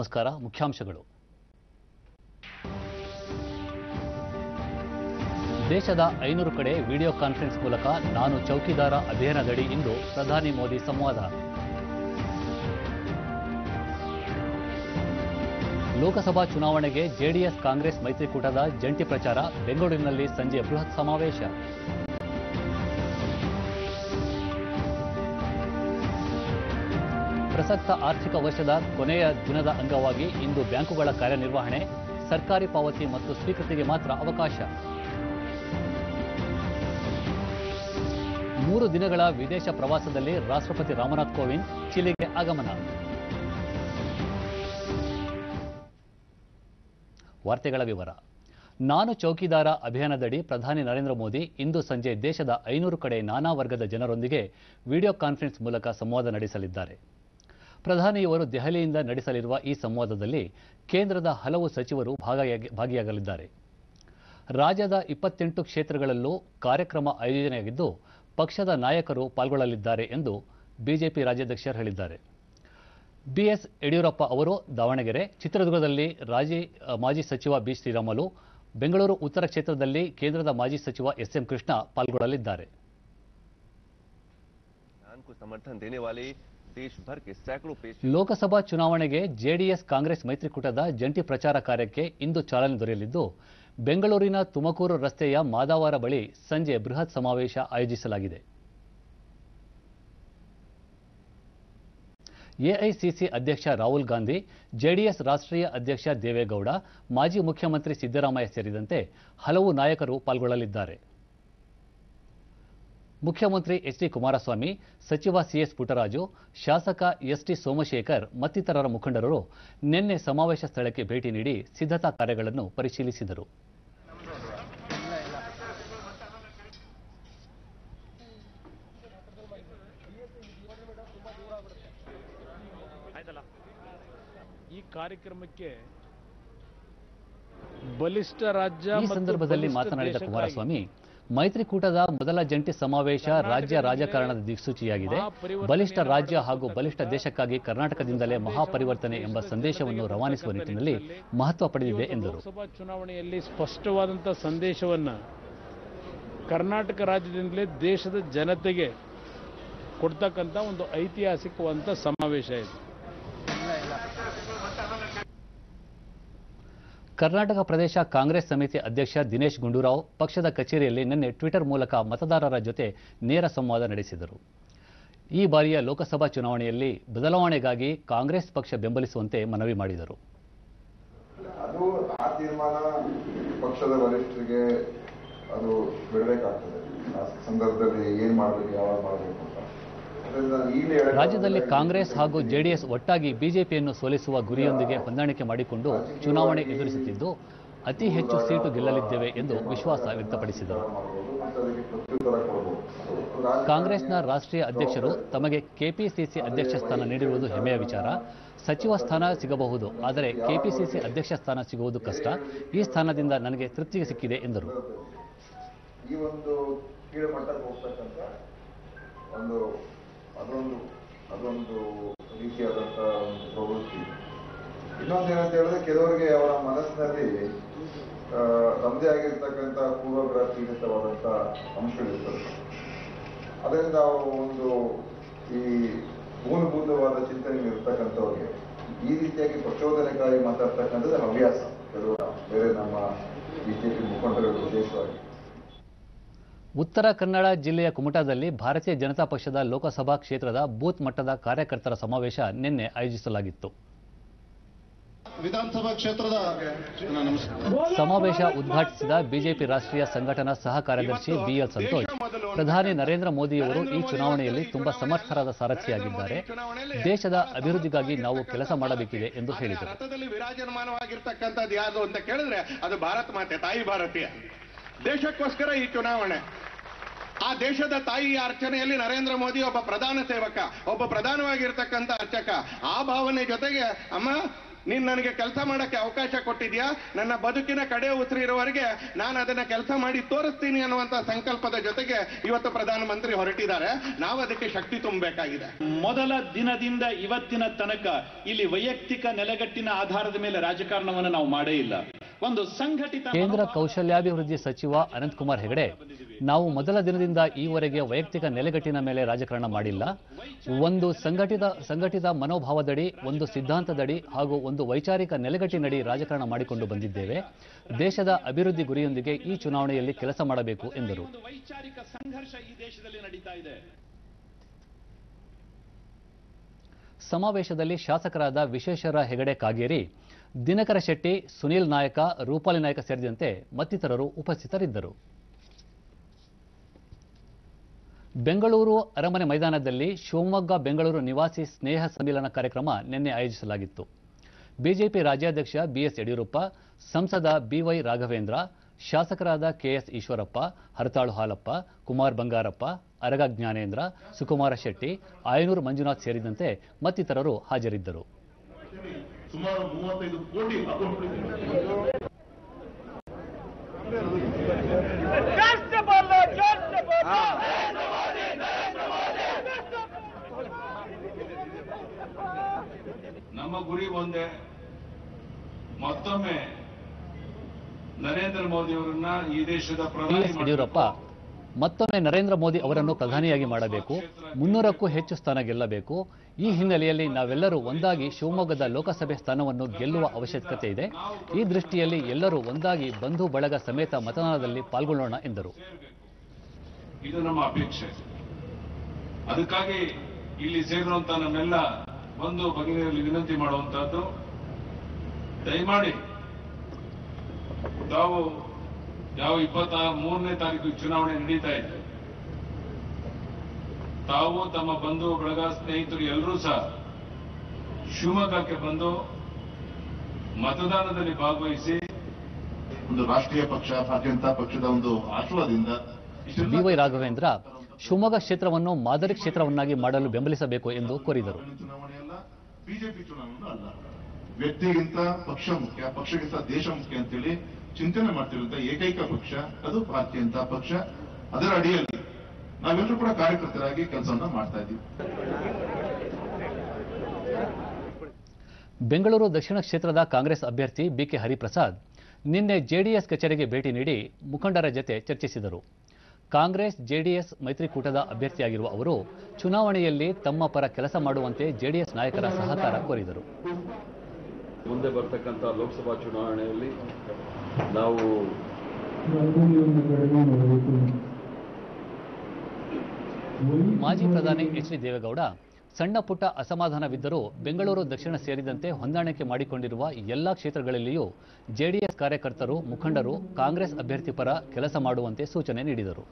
ನಮಸ್ಕಾರ ಮುಖ್ಯಾಂಶಗಳು ದೇಶದ ಐನೂರು ಕಡೆ ವಿಡಿಯೋ ಕಾನ್ಫರೆನ್ಸ್ ಮೂಲಕ ನಾನು ಚೌಕಿದಾರ ಅಭಿಯಾನದಡಿ ಇಂದು ಪ್ರಧಾನಿ ಮೋದಿ ಸಂವಾದ ಲೋಕಸಭಾ ಚುನಾವಣೆಗೆ ಜೆಡಿಎಸ್ ಕಾಂಗ್ರೆಸ್ ಮೈತ್ರಿಕೂಟದ ಜಂಟಿ ಪ್ರಚಾರ ಬೆಂಗಳೂರಿನಲ್ಲಿ ಸಂಜೆ ಬೃಹತ್ ಸಮಾವೇಶ ಪ್ರಸಕ್ತ ಆರ್ಥಿಕ ವರ್ಷದ ಕೊನೆಯ ದಿನದ ಅಂಗವಾಗಿ ಇಂದು ಬ್ಯಾಂಕುಗಳ ಕಾರ್ಯನಿರ್ವಹಣೆ ಸರ್ಕಾರಿ ಪಾವತಿ ಮತ್ತು ಸ್ವೀಕೃತಿಗೆ ಮಾತ್ರ ಅವಕಾಶ ಮೂರು ದಿನಗಳ ವಿದೇಶ ಪ್ರವಾಸದಲ್ಲಿ ರಾಷ್ಟ್ರಪತಿ ರಾಮನಾಥ್ ಕೋವಿಂದ್ ಚಿಲಿಗೆ ಆಗಮನ ವಾರ್ತೆಗಳ ವಿವರ ನಾನು ಚೌಕಿದಾರ ಅಭಿಯಾನದಡಿ ಪ್ರಧಾನಿ ನರೇಂದ್ರ ಮೋದಿ ಇಂದು ಸಂಜೆ ದೇಶದ ಐನೂರು ಕಡೆ ನಾನಾ ವರ್ಗದ ಜನರೊಂದಿಗೆ ವಿಡಿಯೋ ಕಾನ್ಫರೆನ್ಸ್ ಮೂಲಕ ಸಂವಾದ ನಡೆಸಲಿದ್ದಾರೆ ಪ್ರಧಾನಿಯವರು ದೆಹಲಿಯಿಂದ ನಡೆಸಲಿರುವ ಈ ಸಂವಾದದಲ್ಲಿ ಕೇಂದ್ರದ ಹಲವು ಸಚಿವರು ಭಾಗಿಯಾಗಿ ಭಾಗಿಯಾಗಲಿದ್ದಾರೆ ರಾಜ್ಯದ ಇಪ್ಪತ್ತೆಂಟು ಕ್ಷೇತ್ರಗಳಲ್ಲೂ ಕಾರ್ಯಕ್ರಮ ಆಯೋಜನೆಯಾಗಿದ್ದು ಪಕ್ಷದ ನಾಯಕರು ಪಾಲ್ಗೊಳ್ಳಲಿದ್ದಾರೆ ಎಂದು ಬಿಜೆಪಿ ರಾಜ್ಯಾಧ್ಯಕ್ಷರು ಹೇಳಿದ್ದಾರೆ ಬಿಎಸ್ ಯಡಿಯೂರಪ್ಪ ಅವರು ದಾವಣಗೆರೆ ಚಿತ್ರದುರ್ಗದಲ್ಲಿ ರಾಜಿ ಮಾಜಿ ಸಚಿವ ಬಿ ಶ್ರೀರಾಮುಲು ಬೆಂಗಳೂರು ಉತ್ತರ ಕ್ಷೇತ್ರದಲ್ಲಿ ಕೇಂದ್ರದ ಮಾಜಿ ಸಚಿವ ಎಸ್ ಎಂ ಕೃಷ್ಣ ಪಾಲ್ಗೊಳ್ಳಲಿದ್ದಾರೆ अभियान को समर्थन देने वाले देश भर के सैकड़ों पेश ಲೋಕಸಭಾ ಚುನಾವಣೆಗೆ ಜೆಡಿಎಸ್ ಕಾಂಗ್ರೆಸ್ ಮೈತ್ರಿಕೂಟದ ಜಂಟಿ ಪ್ರಚಾರ ಕಾರ್ಯಕ್ಕೆ ಇಂದು ಚಾಲನೆ ದೊರೆಯಲಿದ್ದು ಬೆಂಗಳೂರಿನ ತುಮಕೂರು ರಸ್ತೆಯ ಮಾದಾವರ ಬಳಿ ಸಂಜೆ ಬೃಹತ್ ಸಮಾವೇಶ ಆಯೋಜಿಸಲಾಗಿದೆ ಎಐಸಿಸಿ ಅಧ್ಯಕ್ಷ ರಾಹುಲ್ ಗಾಂಧಿ ಜೆಡಿಎಸ್ ರಾಷ್ಟ್ರೀಯ ಅಧ್ಯಕ್ಷ ದೇವೇಗೌಡ ಮಾಜಿ ಮುಖ್ಯಮಂತ್ರಿ ಸಿದ್ದರಾಮಯ್ಯ ಸೇರಿದಂತೆ ಹಲವು ನಾಯಕರು ಪಾಲ್ಗೊಳ್ಳಲಿದ್ದಾರೆ ಮುಖ್ಯಮಂತ್ರಿ ಎಚ್ ಡಿ ಕುಮಾರಸ್ವಾಮಿ ಸಚಿವ ಸಿಎಸ್ ಪುಟ್ಟರಾಜು ಶಾಸಕ ಎಸ್ ಟಿ ಸೋಮಶೇಖರ್ ಮತ್ತಿತರರ ಮುಖಂಡರು ನಿನ್ನೆ ಸಮಾವೇಶ ಸ್ಥಳಕ್ಕೆ ಭೇಟಿ ನೀಡಿ ಸಿದ್ಧತಾ ಕಾರ್ಯಗಳನ್ನು ಪರಿಶೀಲಿಸಿದರು ಆಯ್ತಲ್ಲ ಈ ಕಾರ್ಯಕ್ರಮಕ್ಕೆ ಬಲಿಷ್ಠ ರಾಜ್ಯ ಈ ಮತ್ತು ಸಂದರ್ಭದಲ್ಲಿ ಬಲಿಷ್ಠ ಮಾತನಾಡಿದ ದೇಶಕ್ಕಾಗಿ ಕುಮಾರಸ್ವಾಮಿ ಮೈತ್ರಿಕೂಟದ ಮೊದಲ ಜಂಟಿ ಸಮಾವೇಶ ರಾಜ್ಯ ರಾಜಕಾರಣದ ದಿಕ್ಸೂಚಿಯಾಗಿದೆ ಬಲಿಷ್ಠ ರಾಜ್ಯ ಹಾಗೂ ಬಲಿಷ್ಠ ದೇಶಕ್ಕಾಗಿ ಕರ್ನಾಟಕದಿಂದಲೇ ಮಹಾಪರಿವರ್ತನೆ ಎಂಬ ಸಂದೇಶವನ್ನು ರವಾನಿಸುವ ನಿಟ್ಟಿನಲ್ಲಿ ಮಹತ್ವ ಪಡೆದಿದೆ ಎಂದರು ಲೋಕಸಭಾ ಚುನಾವಣೆಯಲ್ಲಿ ಸ್ಪಷ್ಟವಾದಂಥ ಸಂದೇಶವನ್ನ ಕರ್ನಾಟಕ ರಾಜ್ಯದಿಂದಲೇ ದೇಶದ ಜನತೆಗೆ ಕೊಡ್ತಕ್ಕಂಥ ಒಂದು ಐತಿಹಾಸಿಕವಾದಂಥ ಸಮಾವೇಶ ಇದು ಕರ್ನಾಟಕ ಪ್ರದೇಶ ಕಾಂಗ್ರೆಸ್ ಸಮಿತಿ ಅಧ್ಯಕ್ಷ ದಿನೇಶ್ ಗುಂಡೂರಾವ್ ಪಕ್ಷದ ಕಚೇರಿಯಲ್ಲಿ ನಿನ್ನೆ ಟ್ವಿಟರ್ ಮೂಲಕ ಮತದಾರರ ಜೊತೆ ನೇರ ಸಂವಾದ ನಡೆಸಿದರು ಈ ಬಾರಿಯ ಲೋಕಸಭಾ ಚುನಾವಣೆಯಲ್ಲಿ ಬದಲಾವಣೆಗಾಗಿ ಕಾಂಗ್ರೆಸ್ ಪಕ್ಷ ಬೆಂಬಲಿಸುವಂತೆ ಮನವಿ ಮಾಡಿದರು ಅದು ಆ ತೀರ್ಮಾನ ಪಕ್ಷದ ವರಿಷ್ಠರಿಗೆ ಅದು ಬಿಡಬೇಕಾಗ್ತದೆ ಆ ಸಂದರ್ಭದಲ್ಲಿ ಏನ್ ಮಾಡ್ಬೇಕು ಯಾವಾಗ ಮಾಡ್ಬೇಕು ಅಂತ ಅದರಿಂದ ಈಗಲೇ ಹೇಳಕ್ ರಾಜ್ಯದಲ್ಲಿ ಆಗಲ್ಲ. ಕಾಂಗ್ರೆಸ್ ಹಾಗೂ ಜೆಡಿಎಸ್ ಒಟ್ಟಾಗಿ ಬಿಜೆಪಿಯನ್ನು ಸೋಲಿಸುವ ಗುರಿಯೊಂದಿಗೆ ಹೊಂದಾಣಿಕೆ ಮಾಡಿಕೊಂಡು ಚುನಾವಣೆ ಎದುರಿಸುತ್ತಿದ್ದು ಅತಿ ಹೆಚ್ಚು ಸೀಟು ಗೆಲ್ಲಲಿದ್ದೇವೆ ಎಂದು ವಿಶ್ವಾಸ ವ್ಯಕ್ತಪಡಿಸಿದರು ಮಾಡ್ಬೋದು ಮತ್ತೆ ಅದಕ್ಕೆ ಪ್ರತ್ಯುತ್ತರ ಕೊಡ್ಬೋದು ರಾಜಕಾರಣ- ಕಾಂಗ್ರೆಸ್ನ ರಾಷ್ಟ್ರೀಯ ಅಧ್ಯಕ್ಷರು ತಮಗೆ ಕೆಪಿಸಿಸಿ ಅಧ್ಯಕ್ಷ ಸ್ಥಾನ ನೀಡಿರುವುದು ಹೆಮ್ಮೆಯ ವಿಚಾರ ಸಚಿವ ಸ್ಥಾನ ಸಿಗಬಹುದು ಆದರೆ ಕೆಪಿಸಿಸಿ ಅಧ್ಯಕ್ಷ ಸ್ಥಾನ ಸಿಗುವುದು ಕಷ್ಟ ಈ ಸ್ಥಾನದಿಂದ ನನಗೆ ತೃಪ್ತಿಗೆ ಸಿಕ್ಕಿದೆ ಎಂದರು ಈ ಒಂದು ಕೀಳು ಮಟ್ಟಕ್ಕೆ ಹೋಗ್ತಕ್ಕಂಥ ಒಂದು ಅದೊಂದು ಅದೊಂದು ರೀತಿಯಾದಂಥ ಒಂದು ಪ್ರವೃತ್ತಿ ಇನ್ನೊಂದು ಏನಂತ ಹೇಳಿದ್ರೆ ಕೆಲವರಿಗೆ ಅವರ ಮನಸ್ಸಿನಲ್ಲಿ ಆ, ತಮ್ಮದೇ ಆಗಿರ್ತಕ್ಕಂಥ ಪೂರ್ವಗ್ರಹ ಪೀಡಿತವಾದಂಥ ಅಂಶಗಳಿರ್ತದೆ ಅದರಿಂದ ಅವರು ಒಂದು ಈ ಮೂಲಭೂತವಾದ ಚಿಂತನೆ ಇರ್ತಕ್ಕಂಥವ್ರಿಗೆ ಈ ರೀತಿಯಾಗಿ ಪ್ರಚೋದನೆಗಾಗಿ ಮಾತಾಡ್ತಕ್ಕಂಥದ್ದು ಹವ್ಯಾಸ ಕೆಲವು ಬೇರೆ ನಮ್ಮ ಬಿಜೆಪಿ ಮುಖಂಡರ ವಿಶೇಷವಾಗಿ ಉತ್ತರ ಕನ್ನಡ ಜಿಲ್ಲೆಯ ಕುಮಟಾದಲ್ಲಿ ಭಾರತೀಯ ಜನತಾ ಪಕ್ಷದ ಲೋಕಸಭಾ ಕ್ಷೇತ್ರದ ಬೂತ್ ಮಟ್ಟದ ಕಾರ್ಯಕರ್ತರ ಸಮಾವೇಶ ನಿನ್ನೆ ಆಯೋಜಿಸಲಾಗಿತ್ತು ವಿಧಾನಸಭಾ ಕ್ಷೇತ್ರದ ಸಮಾವೇಶ ಉದ್ಘಾಟಿಸಿದ ಬಿಜೆಪಿ ರಾಷ್ಟ್ರೀಯ ಸಂಘಟನಾ ಸಹ ಕಾರ್ಯದರ್ಶಿ ಬಿಎಲ್ ಸಂತೋಷ್ ಪ್ರಧಾನಿ ನರೇಂದ್ರ ಮೋದಿಯವರು ಈ ಚುನಾವಣೆಯಲ್ಲಿ ತುಂಬಾ ಸಮರ್ಥರಾದ ಸಾರಥಿಯಾಗಿದ್ದಾರೆ ದೇಶದ ಅಭಿವೃದ್ಧಿಗಾಗಿ ನಾವು ಕೆಲಸ ಮಾಡಬೇಕಿದೆ ಎಂದು ಹೇಳಿದರು ರಥದಲ್ಲಿ ವಿರಾಜಮಾನವಾಗಿರ್ತಕ್ಕಂಥದ್ದು ಯಾವುದು ಅಂತ ಕೇಳಿದ್ರೆ ಅದು ಭಾರತ ಮಾತೆ ತಾಯಿ ಭಾರತೀಯ ದೇಶಕ್ಕೋಸ್ಕರ ಈ ಚುನಾವಣೆ ಆ ದೇಶದ ತಾಯಿಯ ಅರ್ಚನೆಯಲ್ಲಿ ನರೇಂದ್ರ ಮೋದಿ ಒಬ್ಬ ಪ್ರಧಾನ ಸೇವಕ ಒಬ್ಬ ಪ್ರಧಾನವಾಗಿರ್ತಕ್ಕಂಥ ಅರ್ಚಕ ಆ ಭಾವನೆ ಜೊತೆಗೆ ಅಮ್ಮ ನೀನ್ ನನಗೆ ಕೆಲಸ ಮಾಡಕ್ಕೆ ಅವಕಾಶ ಕೊಟ್ಟಿದ್ಯಾ ನನ್ನ ಬದುಕಿನ ಕಡೆ ಉಸಿರು ಇರುವವರೆಗೆ ನಾನು ಅದನ್ನ ಕೆಲಸ ಮಾಡಿ ತೋರಿಸ್ತೀನಿ ಅನ್ನುವಂತ ಸಂಕಲ್ಪದ ಜೊತೆಗೆ ಇವತ್ತು ಪ್ರಧಾನಮಂತ್ರಿ ಹೊರಟಿದ್ದಾರೆ ನಾವು ಅದಕ್ಕೆ ಶಕ್ತಿ ತುಂಬಬೇಕಾಗಿದೆ ಮೊದಲ ದಿನದಿಂದ ಇವತ್ತಿನ ತನಕ ಇಲ್ಲಿ ವೈಯಕ್ತಿಕ ನೆಲೆಗಟ್ಟಿನ ಆಧಾರದ ಮೇಲೆ ರಾಜಕಾರಣವನ್ನು ನಾವು ಮಾಡೇ ಇಲ್ಲ ಒಂದು ಸಂಘಟಿತ ಕೇಂದ್ರ ಕೌಶಲ್ಯಾಭಿವೃದ್ಧಿ ಸಚಿವ ಅನಂತಕುಮಾರ್ ಹೆಗಡೆ ನಾವು ಮೊದಲ ದಿನದಿಂದ ಈವರೆಗೆ ವೈಯಕ್ತಿಕ ನೆಲೆಗಟ್ಟಿನ ಮೇಲೆ ರಾಜಕಾರಣ ಮಾಡಿಲ್ಲ ಒಂದು ಸಂಘಟಿತ ಸಂಘಟಿತ ಮನೋಭಾವದಡಿ ಒಂದು ಸಿದ್ಧಾಂತದಡಿ ಹಾಗೂ ಒಂದು ವೈಚಾರಿಕ ನೆಲೆಗಟ್ಟಿನಡಿ ರಾಜಕಾರಣ ಮಾಡಿಕೊಂಡು ಬಂದಿದ್ದೇವೆ ದೇಶದ ಅಭಿವೃದ್ಧಿ ಗುರಿಯೊಂದಿಗೆ ಈ ಚುನಾವಣೆಯಲ್ಲಿ ಕೆಲಸ ಮಾಡಬೇಕು ಎಂದರು ಒಂದು ವೈಚಾರಿಕ ಸಂಘರ್ಷ ಈ ದೇಶದಲ್ಲಿ ನಡೀತಾ ಇದೆ ಸಮಾವೇಶದಲ್ಲಿ ಶಾಸಕರಾದ ವಿಶ್ವೇಶ್ವರ ಹೆಗಡೆ ಕಾಗೇರಿ ದಿನಕರ ಶೆಟ್ಟಿ ಸುನೀಲ್ ನಾಯಕ ರೂಪಾಲಿ ನಾಯಕ ಸೇರಿದಂತೆ ಮತ್ತಿತರರು ಉಪಸ್ಥಿತರಿದ್ದರು ಬೆಂಗಳೂರು ಅರಮನೆ ಮೈದಾನದಲ್ಲಿ ಶಿವಮೊಗ್ಗ ಬೆಂಗಳೂರು ನಿವಾಸಿ ಸ್ನೇಹ ಸಮ್ಮಿಲನ ಕಾರ್ಯಕ್ರಮ ನಿನ್ನೆ ಆಯೋಜಿಸಲಾಗಿತ್ತು ಬಿಜೆಪಿ ರಾಜ್ಯಾಧ್ಯಕ್ಷ ಬಿಎಸ್ ಯಡಿಯೂರಪ್ಪ ಸಂಸದ ಬಿವೈ ರಾಘವೇಂದ್ರ ಶಾಸಕರಾದ ಕೆಎಸ್ ಈಶ್ವರಪ್ಪ ಹರತಾಳು ಹಾಲಪ್ಪ ಕುಮಾರ್ ಬಂಗಾರಪ್ಪ ಅರಗ ಜ್ಞಾನೇಂದ್ರ ಸುಕುಮಾರ ಶೆಟ್ಟಿ ಆಯನೂರು ಮಂಜುನಾಥ್ ಸೇರಿದಂತೆ ಮತ್ತಿತರರು ಹಾಜರಿದ್ದರು ಸುಮಾರು ಮೂವತ್ತೈದು ಕೋಟಿ ಅಕೌಂಟ್ ನಮ್ಮ ಗುರಿ ಒಂದೇ ಮತ್ತೊಮ್ಮೆ ನರೇಂದ್ರ ಮೋದಿ ಅವರನ್ನ ಈ ದೇಶದ ಪ್ರಧಾನಿ ಬಿಎಸ್ ಯಡಿಯೂರಪ್ಪ ಮತ್ತೊಮ್ಮೆ ನರೇಂದ್ರ ಮೋದಿ ಅವರನ್ನು ಪ್ರಧಾನಿಯಾಗಿ ಮಾಡಬೇಕು ಮುನ್ನೂರಕ್ಕೂ ಹೆಚ್ಚು ಸ್ಥಾನ ಗೆಲ್ಲಬೇಕು ಈ ಹಿನ್ನೆಲೆಯಲ್ಲಿ ನಾವೆಲ್ಲರೂ ಒಂದಾಗಿ ಶಿವಮೊಗ್ಗದ ಲೋಕಸಭೆ ಸ್ಥಾನವನ್ನು ಗೆಲ್ಲುವ ಅವಶ್ಯಕತೆ ಇದೆ ಈ ದೃಷ್ಟಿಯಲ್ಲಿ ಎಲ್ಲರೂ ಒಂದಾಗಿ ಬಂಧು ಬಳಗ ಸಮೇತ ಮತದಾನದಲ್ಲಿ ಪಾಲ್ಗೊಳ್ಳೋಣ ಎಂದರು ಇದು ನಮ್ಮ ಅಪೇಕ್ಷೆ ಅದಕ್ಕಾಗಿ ಇಲ್ಲಿ ಸೇರಿರುವಂತ ನಮ್ಮೆಲ್ಲ ಬಂಧು ಭಗಿನಿಯರಲ್ಲಿ ವಿನಂತಿ ಮಾಡುವಂತಹದ್ದು ದಯಮಾಡಿ ತಾವು ಯಾವ ಇಪ್ಪತ್ತ ಮೂರನೇ ತಾರೀಕು ಚುನಾವಣೆ ನಡೀತಾ ಇದೆ ತಾವು ತಮ್ಮ ಬಂಧು ಬಳಗ ಸ್ನೇಹಿತರು ಎಲ್ಲರೂ ಸಹ ಶಿವಮೊಗ್ಗಕ್ಕೆ ಬಂದು ಮತದಾನದಲ್ಲಿ ಭಾಗವಹಿಸಿ ಒಂದು ರಾಷ್ಟ್ರೀಯ ಪಕ್ಷ ಭಾರತೀಯ ಜನತಾ ಪಕ್ಷದ ಒಂದು ಆಶೀರ್ವಾದದಿಂದ ಇಷ್ಟೆಲ್ಲ ಬಿವೈ ರಾಘವೇಂದ್ರ ಶಿವಮೊಗ್ಗ ಕ್ಷೇತ್ರವನ್ನು ಮಾದರಿ ಕ್ಷೇತ್ರವನ್ನಾಗಿ ಮಾಡಲು ಬೆಂಬಲಿಸಬೇಕು ಎಂದು ಕೋರಿದರು ಚುನಾವಣೆಯಲ್ಲ ಬಿಜೆಪಿ ಚುನಾವಣೆ ಅಲ್ಲ ವ್ಯಕ್ತಿಗಿಂತ ಪಕ್ಷ ಮುಖ್ಯ ಪಕ್ಷಕ್ಕಿಂತ ದೇಶ ಮುಖ್ಯ ಅಂತೇಳಿ ಚಿಂತನೆ ಮಾಡ್ತಿರುವಂತ ಏಕೈಕ ಪಕ್ಷ ಅದು ಭಾರತೀಯ ಜನತಾ ಪಕ್ಷ ಅದರ ಅಡಿಯಲ್ಲಿ ನಾವೆಲ್ಲರೂ ಕೂಡ ಕಾರ್ಯಕರ್ತರಾಗಿ ಕೆಲಸವನ್ನ ಮಾಡ್ತಾ ಇದ್ದೀವಿ ಬೆಂಗಳೂರು ದಕ್ಷಿಣ ಕ್ಷೇತ್ರದ ಕಾಂಗ್ರೆಸ್ ಅಭ್ಯರ್ಥಿ ಬಿಕೆ ಹರಿಪ್ರಸಾದ್ ನಿನ್ನೆ ಜೆಡಿಎಸ್ ಕಚೇರಿಗೆ ಭೇಟಿ ನೀಡಿ ಮುಖಂಡರ ಜತೆ ಚರ್ಚಿಸಿದರು ಕಾಂಗ್ರೆಸ್ ಜೆಡಿಎಸ್ ಮೈತ್ರಿಕೂಟದ ಅಭ್ಯರ್ಥಿಯಾಗಿರುವ ಅವರು ಚುನಾವಣೆಯಲ್ಲಿ ತಮ್ಮ ಪರ ಕೆಲಸ ಮಾಡುವಂತೆ ಜೆಡಿಎಸ್ ನಾಯಕರ ಸಹಕಾರ ಕೋರಿದರು ಮುಂದೆ ಬರ್ತಕ್ಕಂಥ ಲೋಕಸಭಾ ಚುನಾವಣೆಯಲ್ಲಿ ನಾವು ಮಾಜಿ ಪ್ರಧಾನಿ ಎಚ್ ಡಿ ದೇವೇಗೌಡ ಸಣ್ಣ ಪುಟ್ಟ ಅಸಮಾಧಾನವಿದ್ದರೂ ಬೆಂಗಳೂರು ದಕ್ಷಿಣ ಸೇರಿದಂತೆ ಹೊಂದಾಣಿಕೆ ಮಾಡಿಕೊಂಡಿರುವ ಎಲ್ಲಾ ಕ್ಷೇತ್ರಗಳಲ್ಲಿಯೂ ಜೆಡಿಎಸ್ ಕಾರ್ಯಕರ್ತರು ಮುಖಂಡರು ಕಾಂಗ್ರೆಸ್ ಅಭ್ಯರ್ಥಿ ಪರ ಕೆಲಸ ಮಾಡುವಂತೆ ಸೂಚನೆ ನೀಡಿದರು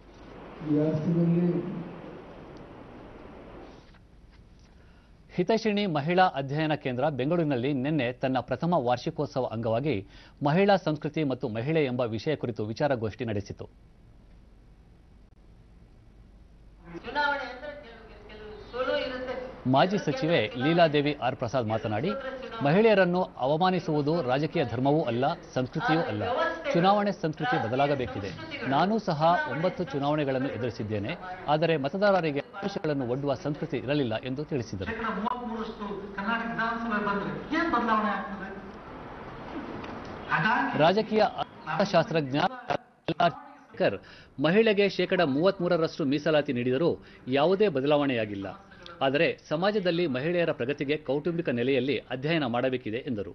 ಹಿತೈಷಿಣಿ ಮಹಿಳಾ ಅಧ್ಯಯನ ಕೇಂದ್ರ ಬೆಂಗಳೂರಿನಲ್ಲಿ ನಿನ್ನೆ ತನ್ನ ಪ್ರಥಮ ವಾರ್ಷಿಕೋತ್ಸವ ಅಂಗವಾಗಿ ಮಹಿಳಾ ಸಂಸ್ಕೃತಿ ಮತ್ತು ಮಹಿಳೆ ಎಂಬ ವಿಷಯ ಕುರಿತು ವಿಚಾರಗೋಷ್ಠಿ ನಡೆಸಿತು ಚುನಾವಣೆ ಅಂದ್ರೆ ಕೆಲವು ಕೆಲವು ಸುಳು ಇರುತ್ತೆ ಮಾಜಿ ಸಚಿವೆ ಲೀಲಾದೇವಿ ಆರ್ ಪ್ರಸಾದ್ ಮಾತನಾಡಿ ಮಹಿಳೆಯರನ್ನು ಅವಮಾನಿಸುವುದು ರಾಜಕೀಯ ಧರ್ಮವೂ ಅಲ್ಲ ಸಂಸ್ಕೃತಿಯೂ ಅಲ್ಲ ಚುನಾವಣೆ ಸಂಸ್ಕೃತಿ ಬದಲಾಗಬೇಕಿದೆ ನಾನೂ ಸಹ ಒಂಬತ್ತು ಚುನಾವಣೆಗಳನ್ನು ಎದುರಿಸಿದ್ದೇನೆ ಆದರೆ ಮತದಾರರಿಗೆ ಆಮಿಷಗಳನ್ನು ಒಡ್ಡುವ ಸಂಸ್ಕೃತಿ ಇರಲಿಲ್ಲ ಎಂದು ತಿಳಿಸಿದರು ಶೇಕಡ ಮೂವತ್ಮೂರಷ್ಟು ಕರ್ನಾಟಕ ವಿಧಾನಸಭೆ ಬಂದ್ರೆ ಏನ್ ಬದಲಾವಣೆ ಆಗ್ತದೆ ಹಾಗಾಗಿ ರಾಜಕೀಯ ಅರ್ಥಶಾಸ್ತ್ರಜ್ಞ ಕರ್ ಮಹಿಳೆಗೆ ಶೇಕಡ ಮೂವತ್ಮೂರರಷ್ಟು ಮೀಸಲಾತಿ ನೀಡಿದರೂ ಯಾವುದೇ ಬದಲಾವಣೆಯಾಗಿಲ್ಲ ಆದರೆ ಸಮಾಜದಲ್ಲಿ ಮಹಿಳೆಯರ ಪ್ರಗತಿಗೆ ಕೌಟುಂಬಿಕ ನೆಲೆಯಲ್ಲಿ ಅಧ್ಯಯನ ಮಾಡಬೇಕಿದೆ ಎಂದರು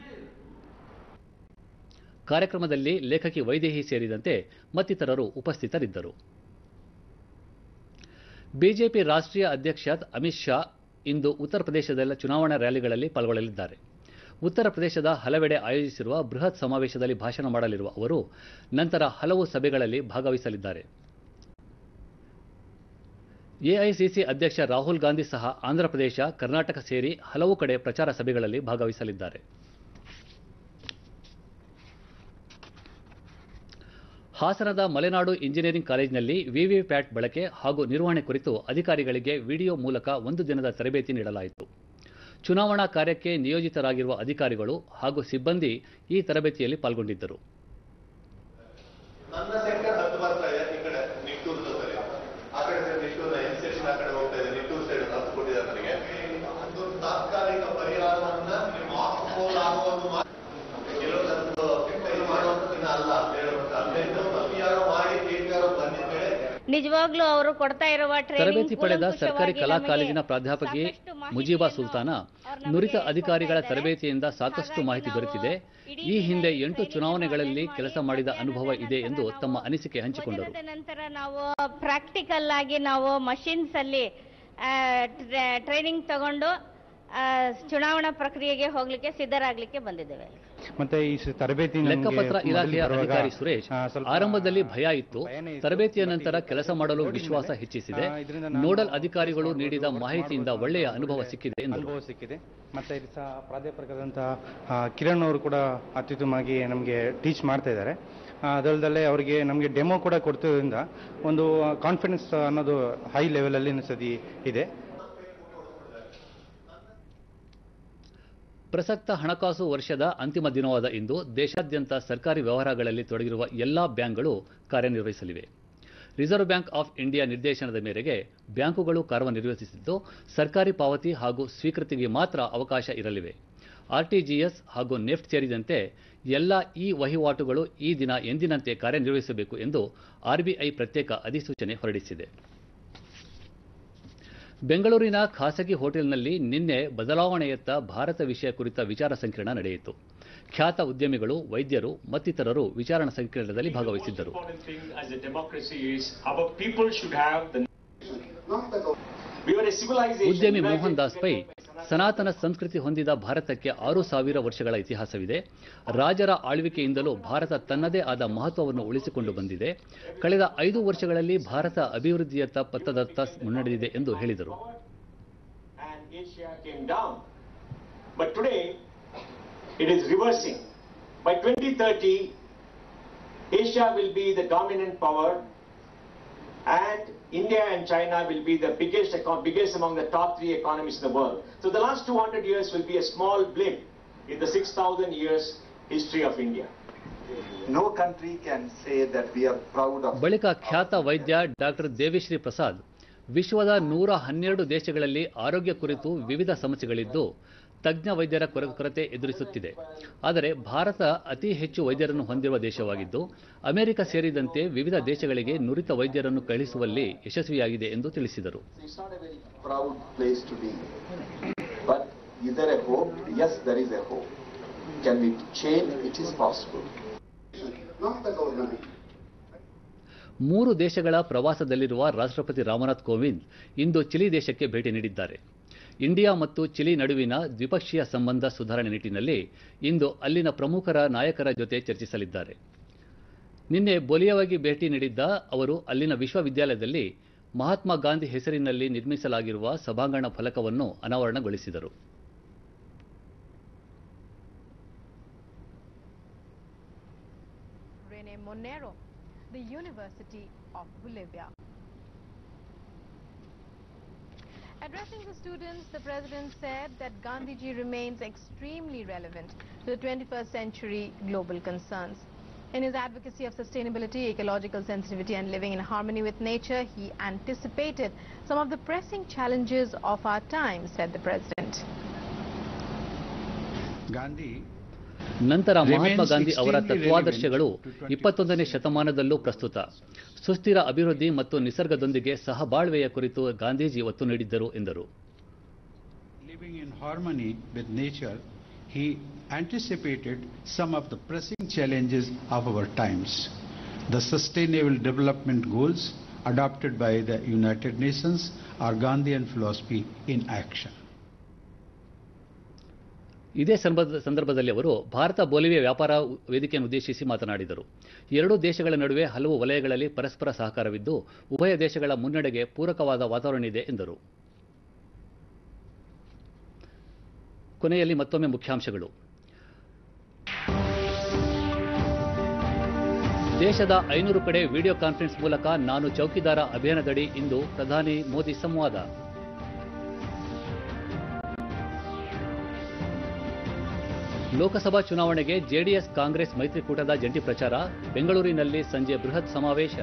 ಕಾರ್ಯಕ್ರಮದಲ್ಲಿ ಲೇಖಕಿ ವೈದೇಹಿ ಸೇರಿದಂತೆ ಮತ್ತಿತರರು ಉಪಸ್ಥಿತರಿದ್ದರು ಬಿಜೆಪಿ ರಾಷ್ಟ್ರೀಯ ಅಧ್ಯಕ್ಷ ಅಮಿತ್ ಶಾ ಇಂದು ಉತ್ತರ ಪ್ರದೇಶದ ಚುನಾವಣಾ ರ್ಯಾಲಿಗಳಲ್ಲಿ ಪಾಲ್ಗೊಳ್ಳಲಿದ್ದಾರೆ ಉತ್ತರ ಪ್ರದೇಶದ ಹಲವೆಡೆ ಆಯೋಜಿಸಿರುವ ಬೃಹತ್ ಸಮಾವೇಶದಲ್ಲಿ ಭಾಷಣ ಮಾಡಲಿರುವ ಅವರು ನಂತರ ಹಲವು ಸಭೆಗಳಲ್ಲಿ ಭಾಗವಹಿಸಲಿದ್ದಾರೆ ಎಐಸಿಸಿ ಅಧ್ಯಕ್ಷ ರಾಹುಲ್ ಗಾಂಧಿ ಸಹ ಆಂಧ್ರಪ್ರದೇಶ ಕರ್ನಾಟಕ ಸೇರಿ ಹಲವು ಕಡೆ ಪ್ರಚಾರ ಸಭೆಗಳಲ್ಲಿ ಭಾಗವಹಿಸಲಿದ್ದಾರೆ ಹಾಸನದ ಮಲೆನಾಡು ಇಂಜಿನಿಯರಿಂಗ್ ಕಾಲೇಜಿನಲ್ಲಿ ವಿವಿಪ್ಯಾಟ್ ಬಳಕೆ ಹಾಗೂ ನಿರ್ವಹಣೆ ಕುರಿತು ಅಧಿಕಾರಿಗಳಿಗೆ ವಿಡಿಯೋ ಮೂಲಕ ಒಂದು ದಿನದ ತರಬೇತಿ ನೀಡಲಾಯಿತು ಚುನಾವಣಾ ಕಾರ್ಯಕ್ಕೆ ನಿಯೋಜಿತರಾಗಿರುವ ಅಧಿಕಾರಿಗಳು ಹಾಗೂ ಸಿಬ್ಬಂದಿ ಈ ತರಬೇತಿಯಲ್ಲಿ ಪಾಲ್ಗೊಂಡಿದ್ದರು ನನ್ನ ಸೆಕ್ಟರ್ ಹತ್ತು ಬರ್ತಾ ಇದೆ ಈ ಕಡೆ ನಿಟ್ಟೂರು ಜೊತೆ ಆ ಕಡೆ ಸೈಡ್ ನಿಟ್ಟೂರು ಎನ್ ಸ್ಟೇಷನ್ ಆ ಕಡೆ ಹೋಗ್ತಾ ಇದೆ ನಿಟ್ಟೂರು ಸೈಡ್ ಹತ್ತು ಕೊಟ್ಟಿದ್ದಾರೆ ನನಗೆ ಅದೊಂದು ತಾತ್ಕಾಲಿಕ ಪರಿಹಾರವನ್ನ ಮಾಸ್ಕೋಲ್ ಆಗುವುದು ಕೆಲವೊಂದು ಇದು ಮಾಡುವಂತದ್ದು ಅಲ್ಲ ಹೇಳುವಂತ ಅಲ್ಲಿಂದ ಅತಿಯಾಗ ಮಾಡಿ ಕೇಳಿಗಾರ ಬಂದಿದ್ದೇವೆ ನಿಜವಾಗ್ಲೂ ಅವರು ಕೊಡ್ತಾ ಇರುವ ತರಬೇತಿ ಪಡೆದ ಸರ್ಕಾರಿ ಕಲಾ ಕಾಲೇಜಿನ ಪ್ರಾಧ್ಯಾಪಕಿ ಮುಜೀಬಾ ಸುಲ್ತಾನ ನುರಿತ ಅಧಿಕಾರಿಗಳ ತರಬೇತಿಯಿಂದ ಸಾಕಷ್ಟು ಮಾಹಿತಿ ದೊರೆತಿದೆ ಈ ಹಿಂದೆ ಎಂಟು ಚುನಾವಣೆಗಳಲ್ಲಿ ಕೆಲಸ ಮಾಡಿದ ಅನುಭವ ಇದೆ ಎಂದು ತಮ್ಮ ಅನಿಸಿಕೆ ಹಂಚಿಕೊಂಡರು ನಂತರ ನಾವು ಪ್ರಾಕ್ಟಿಕಲ್ ಆಗಿ ನಾವು ಮಷಿನ್ಸ್ ಅಲ್ಲಿ ಟ್ರೈನಿಂಗ್ ತಗೊಂಡು ಆ, ಚುನಾವಣಾ ಪ್ರಕ್ರಿಯೆಗೆ ಹೋಗ್ಲಿಕ್ಕೆ ಸಿದ್ಧರಾಗ್ಲಿಕ್ಕೆ ಬಂದಿದ್ದೇವೆ ಮತ್ತೆ ಈ ಸ- ತರಬೇತಿ ನಮ್ಗೆ ಲೆಕ್ಕಪತ್ರ ಮೊದಲು ಇಲಾಖೆಯ ಬರುವಾಗ, ಅಧಿಕಾರಿ ಸುರೇಶ್ ಆ, ಸ್ವಲ್ಪ ಆರಂಭದಲ್ಲಿ ಭಯ ಇತ್ತು ತರಬೇತಿಯ ನಂತರ ಕೆಲಸ ಮಾಡಲು ವಿಶ್ವಾಸ ಹೆಚ್ಚಿಸಿದೆ ನೋಡಲ್ ಅಧಿಕಾರಿಗಳು ನೀಡಿದ ಮಾಹಿತಿಯಿಂದ ಒಳ್ಳೆಯ ಅನುಭವ ಸಿಕ್ಕಿದೆ ಎಂದರು ಅನುಭವ ಸಿಕ್ಕಿದೆ ಮತ್ತೆ ಇಲ್ಲಿ ಸಹ ಪ್ರಾಧ್ಯಾಪಕರಾದಂಥ ಆ, ಕಿರಣ್ ಅವರು ಕೂಡ ಅತ್ಯುತ್ತಮವಾಗಿ ನಮಗೆ ಟೀಚ್ ಮಾಡ್ತಾ ಇದ್ದಾರೆ ಆ, ಅದಲ್ಲದೆ ಅವರಿಗೆ ನಮಗೆ ಡೆಮೋ ಕೂಡ ಕೊಡ್ತಿರೋದ್ರಿಂದ ಒಂದು ಕಾನ್ಫಿಡೆನ್ಸ್ ಅನ್ನೋದು ಹೈ ಲೆವೆಲಲ್ಲಿ ಸದಿ ಇದೆ ಪ್ರಸಕ್ತ ಹಣಕಾಸು ವರ್ಷದ ಅಂತಿಮ ದಿನವಾದ ಇಂದು ದೇಶಾದ್ಯಂತ ಸರ್ಕಾರಿ ವ್ಯವಹಾರಗಳಲ್ಲಿ ತೊಡಗಿರುವ ಎಲ್ಲಾ ಬ್ಯಾಂಕ್ಗಳು ಕಾರ್ಯನಿರ್ವಹಿಸಲಿವೆ ರಿಸರ್ವ್ ಬ್ಯಾಂಕ್ ಆಫ್ ಇಂಡಿಯಾ ನಿರ್ದೇಶನದ ಮೇರೆಗೆ ಬ್ಯಾಂಕುಗಳು ಕಾರ್ಯನಿರ್ವಹಿಸುತ್ತಿದ್ದು ಸರ್ಕಾರಿ ಪಾವತಿ ಹಾಗೂ ಸ್ವೀಕೃತಿಗೆ ಮಾತ್ರ ಅವಕಾಶ ಇರಲಿವೆ ಆರ್ಟಿಜಿಎಸ್ ಹಾಗೂ ನೆಫ್ಟ್ ಸೇರಿದಂತೆ ಎಲ್ಲ ಈ ವಹಿವಾಟುಗಳು ಈ ದಿನ ಎಂದಿನಂತೆ ಕಾರ್ಯನಿರ್ವಹಿಸಬೇಕು ಎಂದು ಆರ್ಬಿಐ ಪ್ರತ್ಯೇಕ ಅಧಿಸೂಚನೆ ಹೊರಡಿಸಿದೆ ಬೆಂಗಳೂರಿನ ಖಾಸಗಿ ಹೋಟೆಲ್ನಲ್ಲಿ ನಿನ್ನೆ ಬದಲಾವಣೆಯತ್ತ ಭಾರತ ವಿಷಯ ಕುರಿತ ವಿಚಾರ ಸಂಕಿರಣ ನಡೆಯಿತು ಖ್ಯಾತ ಉದ್ಯಮಿಗಳು ವೈದ್ಯರು ಮತ್ತಿತರರು ವಿಚಾರ ಸಂಕಿರಣದಲ್ಲಿ ಭಾಗವಹಿಸಿದ್ದರು important thing as a democracy is our people should have the. We were a civilization. ಉದ್ಯಮಿ united ಮೋಹನ್ ದಾಸ್ ಪೈ ಸನಾತನ ಸಂಸ್ಕೃತಿ ಹೊಂದಿದ ಭಾರತಕ್ಕೆ ಆರು ಸಾವಿರ ವರ್ಷಗಳ ಇತಿಹಾಸವಿದೆ ರಾಜರ ಆಳ್ವಿಕೆಯಿಂದಲೂ ಭಾರತ ತನ್ನದೇ ಆದ ಮಹತ್ವವನ್ನು ಉಳಿಸಿಕೊಂಡು ಬಂದಿದೆ ಕಳೆದ ಐದು ವರ್ಷಗಳಲ್ಲಿ ಭಾರತ ಅಭಿವೃದ್ಧಿಯತ್ತ ಪಥದತ್ತ ಮುನ್ನಡೆದಿದೆ ಎಂದು ಹೇಳಿದರು and Asia came down. But today, it is reversing. By 2030, Asia will be the dominant power, and India and China will be the biggest, eco- biggest among the top three economies in the world. So the last 200 years will be a small blip in the 6,000 years history of India. No country can say that we are proud of. ಬಳಿಕ ಖ್ಯಾತ ವೈದ್ಯ doctor Devishree Prasad ವಿಶ್ವದ ನೂರ ಹನ್ನೆರಡು ದೇಶಗಳಲ್ಲಿ ಆರೋಗ್ಯ ಕುರಿತು ವಿವಿಧ ಸಮಸ್ಯೆಗಳಿದ್ದು ತಜ್ಞ ವೈದ್ಯರ ಕೊರ- ಕೊರತೆ ಎದುರಿಸುತ್ತಿದೆ ಆದರೆ ಭಾರತ ಅತಿ ಹೆಚ್ಚು ವೈದ್ಯರನ್ನು ಹೊಂದಿರುವ ದೇಶವಾಗಿದ್ದು ಅಮೆರಿಕ ಸೇರಿದಂತೆ ವಿವಿಧ ದೇಶಗಳಿಗೆ ನುರಿತ ವೈದ್ಯರನ್ನು ಕಳುಹಿಸುವಲ್ಲಿ ಯಶಸ್ವಿಯಾಗಿದೆ ಎಂದು ತಿಳಿಸಿದರು It's not a very proud place to be. But is there a hope? Yes, there is a hope. Can we change? It is possible. Not the government. ಮೂರು ದೇಶಗಳ ಪ್ರವಾಸದಲ್ಲಿರುವ ರಾಷ್ಟ್ರಪತಿ ರಾಮನಾಥ್ ಕೋವಿಂದ್ ಇಂದು ಚಿಲಿ ದೇಶಕ್ಕೆ ಭೇಟಿ ನೀಡಿದ್ದಾರೆ ಇಂಡಿಯಾ ಮತ್ತು ಚಿಲಿ ನಡುವಿನ ದ್ವಿಪಕ್ಷೀಯ ಸಂಬಂಧ ಸುಧಾರಣೆ ನಿಟ್ಟಿನಲ್ಲಿ ಇಂದು ಅಲ್ಲಿನ ಪ್ರಮುಖರ ನಾಯಕರ ಜೊತೆ ಚರ್ಚಿಸಲಿದ್ದಾರೆ ನಿನ್ನೆ ಬೊಲಿಯಾವಾಗಿ ಭೇಟಿ ನೀಡಿದ್ದ ಅವರು ಅಲ್ಲಿನ ವಿಶ್ವವಿದ್ಯಾಲಯದಲ್ಲಿ ಮಹಾತ್ಮ ಗಾಂಧಿ ಹೆಸರಿನಲ್ಲಿ ನಿರ್ಮಿಸಲಾಗಿರುವ ಸಭಾಂಗಣ ಫಲಕವನ್ನು ಅನಾವರಣಗೊಳಿಸಿದರು Rene Monero, the University of Bolivia. Addressing the students, the president said that Gandhiji remains extremely relevant to the 21st century global concerns. In his advocacy of sustainability, ecological sensitivity and living in harmony with nature, he anticipated some of the pressing challenges of our time, said the president. Gandhi ನಂತರ ಮಹಾತ್ಮ ಗಾಂಧಿ ಅವರ ತತ್ವಾದರ್ಶಗಳು ಇಪ್ಪತ್ತೊಂದನೇ ಶತಮಾನದಲ್ಲೂ ಪ್ರಸ್ತುತ ಸುಸ್ಥಿರ ಅಭಿವೃದ್ಧಿ ಮತ್ತು ನಿಸರ್ಗದೊಂದಿಗೆ ಸಹಬಾಳ್ವೆಯ ಕುರಿತು ಗಾಂಧೀಜಿ ಒತ್ತು ನೀಡಿದ್ದರು ಎಂದರು living in harmony with nature, he anticipated some of the pressing challenges of our times. The Sustainable Development Goals adopted by the United Nations are Gandhian philosophy in action. ಇದೇ ಸಂದರ್ಭ- ಸಂದರ್ಭದಲ್ಲಿ ಅವರು ಭಾರತ ಬೋಲಿವಿಯಾ ವ್ಯಾಪಾರ ವೇದಿಕೆಯನ್ನು ಉದ್ದೇಶಿಸಿ ಮಾತನಾಡಿದರು ಎರಡೂ ದೇಶಗಳ ನಡುವೆ ಹಲವು ವಲಯಗಳಲ್ಲಿ ಪರಸ್ಪರ ಸಹಕಾರವಿದ್ದು ಉಭಯ ದೇಶಗಳ ಮುನ್ನಡೆಗೆ ಪೂರಕವಾದ ವಾತಾವರಣ ಇದೆ ಎಂದರು ಕೊನೆಯಲ್ಲಿ ಮತ್ತೊಮ್ಮೆ ಮುಖ್ಯಾಂಶಗಳು ದೇಶದ ಐನೂರು ಕಡೆ ವಿಡಿಯೋ ಕಾನ್ಫರೆನ್ಸ್ ಮೂಲಕ ನಾನು ಚೌಕಿದಾರ ಅಭಿಯಾನದಡಿ ಇಂದು ಪ್ರಧಾನಿ ಮೋದಿ ಸಂವಾದ ಲೋಕಸಭಾ ಚುನಾವಣೆಗೆ ಜೆಡಿಎಸ್ ಕಾಂಗ್ರೆಸ್ ಮೈತ್ರಿಕೂಟದ ಜಂಟಿ ಪ್ರಚಾರ ಬೆಂಗಳೂರಿನಲ್ಲಿ ಸಂಜೆ ಬೃಹತ್ ಸಮಾವೇಶ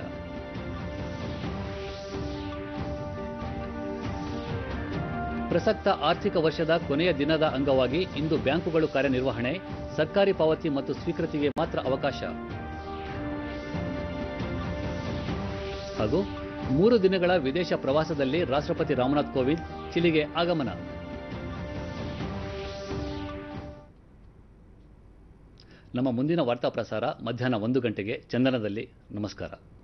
ಪ್ರಸಕ್ತ ಆರ್ಥಿಕ ವರ್ಷದ ಕೊನೆಯ ದಿನದ ಅಂಗವಾಗಿ ಇಂದು ಬ್ಯಾಂಕುಗಳು ಕಾರ್ಯನಿರ್ವಹಣೆ ಸರ್ಕಾರಿ ಪಾವತಿ ಮತ್ತು ಸ್ವೀಕೃತಿಗೆ ಮಾತ್ರ ಅವಕಾಶ ಹಾಗೂ ಮೂರು ದಿನಗಳ ವಿದೇಶ ಪ್ರವಾಸದಲ್ಲಿ ರಾಷ್ಟ್ರಪತಿ ರಾಮನಾಥ್ ಕೋವಿಂದ್ ಚಿಲಿಗೆ ಆಗಮನ ನಮ್ಮ ಮುಂದಿನ ವಾರ್ತಾ ಪ್ರಸಾರ ಮಧ್ಯಾಹ್ನ ಒಂದು ಗಂಟೆಗೆ ಚಂದನದಲ್ಲಿ ನಮಸ್ಕಾರ